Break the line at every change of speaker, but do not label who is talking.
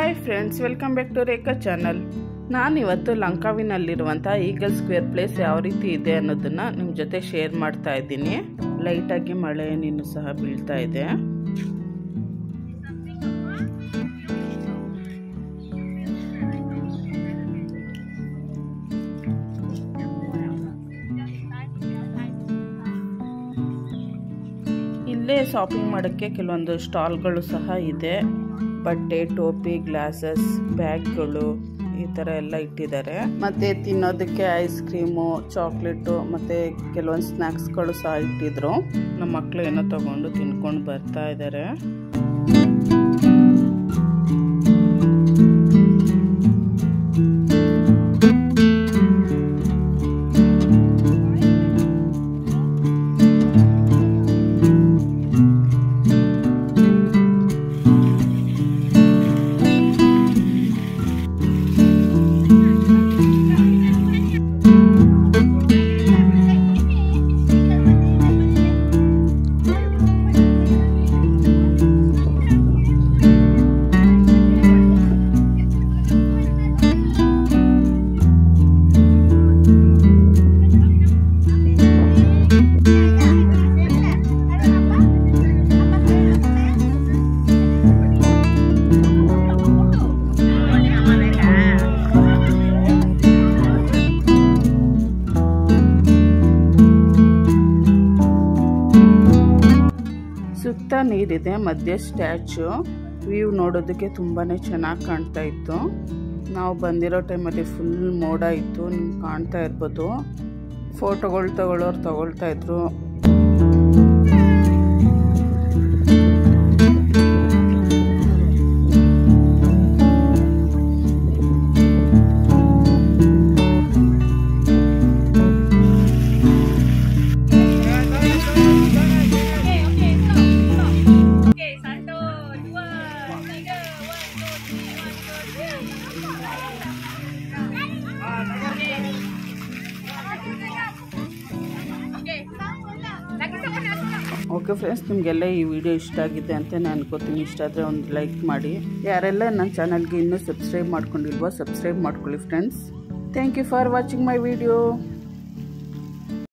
hi friends welcome back to Rekha channel ನಾನಿವತ್ತು ಲಂಕಾವಿನಲ್ಲಿರುವಂಥ eagle square place ಯಾವ ರೀತಿ ಇದೆ ಅನ್ನೋದನ್ನು ನಿಮ್ಮ ಜೊತೆ ಶೇರ್ ಮಾಡ್ತಾ ಇದ್ದೀನಿ ಲೈಟಾಗಿ ಮಳೆ ನೀನು ಸಹ ಬೀಳ್ತಾ ಇದೆ ಇಲ್ಲೇ ಶಾಪಿಂಗ್ ಮಾಡೋಕ್ಕೆ ಕೆಲವೊಂದು ಸ್ಟಾಲ್ಗಳು ಸಹ ಇದೆ ಬಟ್ಟೆ ಟೋಪಿ ಗ್ಲಾಸಸ್ ಬ್ಯಾಗ್ಗಳು ಈ ಥರ ಎಲ್ಲ ಇಟ್ಟಿದ್ದಾರೆ ಮತ್ತೆ ತಿನ್ನೋದಕ್ಕೆ ಐಸ್ ಕ್ರೀಮು ಚಾಕ್ಲೇಟು ಮತ್ತೆ ಕೆಲವೊಂದು ಸ್ನ್ಯಾಕ್ಸ್ಗಳು ಸಹ ಇಟ್ಟಿದ್ರು ನಮ್ಮ ಮಕ್ಕಳು ಏನೋ ತಗೊಂಡು ತಿನ್ಕೊಂಡು ಬರ್ತಾ ಇದ್ದಾರೆ ಸುತ್ತ ನೀರಿದೆ ಮಧ್ಯೆ ಸ್ಟ್ಯಾಚು ವ್ಯೂ ನೋಡೋದಕ್ಕೆ ತುಂಬಾ ಚೆನ್ನಾಗಿ ಕಾಣ್ತಾ ಇತ್ತು ನಾವು ಬಂದಿರೋ ಟೈಮಲ್ಲಿ ಫುಲ್ ಮೋಡ ಇತ್ತು ನಿಮ್ಗೆ ಕಾಣ್ತಾ ಇರ್ಬೋದು ಫೋಟೋಗಳು ತಗೊಳ್ಳೋರು ತಗೊಳ್ತಾ ಇದ್ರು ಓಕೆ ಫ್ರೆಂಡ್ಸ್ ನಿಮಗೆಲ್ಲ ಈ ವಿಡಿಯೋ ಇಷ್ಟ ಆಗಿದೆ ಅಂತ ನಾನು ಅನ್ಕೋತೀನಿ ಇಷ್ಟ ಆದರೆ ಒಂದು ಲೈಕ್ ಮಾಡಿ ಯಾರೆಲ್ಲ ನನ್ನ ಚಾನಲ್ಗೆ ಇನ್ನೂ ಸಬ್ಸ್ಕ್ರೈಬ್ ಮಾಡ್ಕೊಂಡಿಲ್ವೋ ಸಬ್ಸ್ಕ್ರೈಬ್ ಮಾಡ್ಕೊಳ್ಳಿ friends thank you for watching my video